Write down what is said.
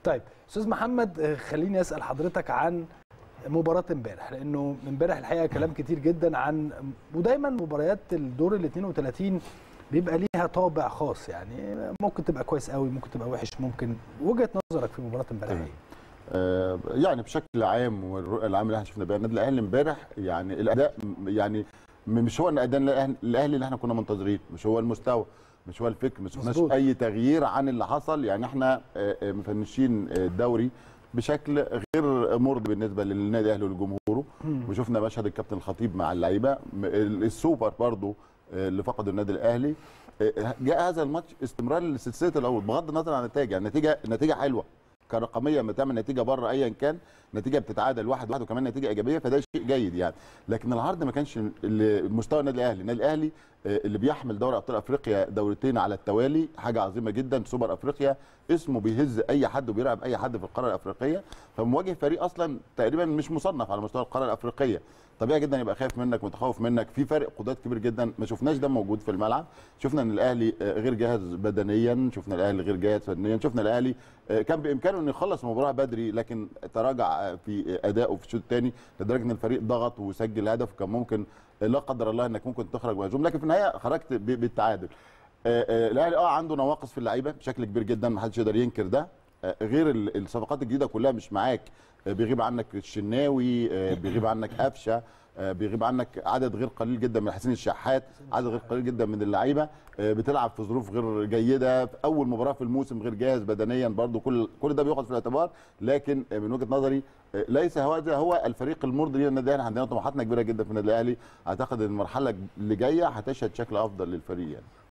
طيب استاذ محمد آه، خليني اسال حضرتك عن مباراه امبارح لانه امبارح الحقيقه كلام كتير جدا عن ودايما مباريات الدور ال 32 بيبقى ليها طابع خاص يعني ممكن تبقى كويس قوي ممكن تبقى وحش ممكن وجهه نظرك في مباراه امبارح تمام. ايه؟ آه، يعني بشكل عام والرؤيه العامه اللي احنا شفنا بيها النادي الاهلي امبارح يعني الاداء م- يعني م- مش هو الاداء الأهلي- الاهلي اللي احنا كنا منتظرين مش هو المستوى مش هو الفكر ما شفناش مظبوط. اي تغيير عن اللي حصل يعني احنا آه، آه، مفنشين آه، الدوري بشكل غير مرضي بالنسبه للنادي الاهلي ولجمهوره وشفنا مشهد الكابتن الخطيب مع اللعيبه م- ال- السوبر برضو آه، اللي فقد النادي الاهلي آه، جاء هذا الماتش استمرار لسلسله الاول بغض النظر عن النتائج يعني النتيجه النتيجه حلوه كرقميه لما تعمل نتيجه بره ايا كان نتيجه بتتعادل واحد واحد وكمان نتيجه ايجابيه فده شيء جيد يعني لكن العرض ما كانش ال- مستوى النادي الاهلي النادي الاهلي آه، اللي بيحمل دوري ابطال افريقيا دورتين على التوالي حاجه عظيمه جدا سوبر افريقيا اسمه بيهز اي حد وبيلعب اي حد في القاره الافريقيه فمواجه فريق اصلا تقريبا مش مصنف على مستوى القاره الافريقيه طبيعي جدا يبقى خايف منك متخوف منك في فرق قدرات كبير جدا ما شفناش ده موجود في الملعب شفنا ان الاهلي آه، غير جاهز بدنيا شفنا الاهلي غير جاهز فنيا شفنا الاهلي آه، كان بامكانه انه يخلص المباراه بدري لكن تراجع آه، في ادائه في الشوط الثاني لدرجه ان الفريق ضغط وسجل هدف وكان ممكن آه، لا قدر الله انك ممكن تخرج مهزوم لكن في النهايه خرجت ب- بالتعادل آه، آه، الاهلي اه عنده نواقص في اللعيبه بشكل كبير جدا ما حدش يقدر ينكر ده آه، غير ال- الصفقات الجديده كلها مش معاك آه، بيغيب عنك الشناوي آه، بيغيب عنك قفشه آه، بيغيب عنك عدد غير قليل جدا من حسين الشحات عدد غير قليل جدا من اللعيبه آه، بتلعب في ظروف غير جيده في اول مباراه في الموسم غير جاهز بدنيا برضو كل كل ده بياخد في الاعتبار لكن آه، من وجهه نظري آه، ليس هذا هو الفريق المرضي للنادي الاهلي عندنا طموحاتنا كبيره جدا في النادي الاهلي اعتقد ان المرحله اللي جايه هتشهد شكل افضل للفريق يعني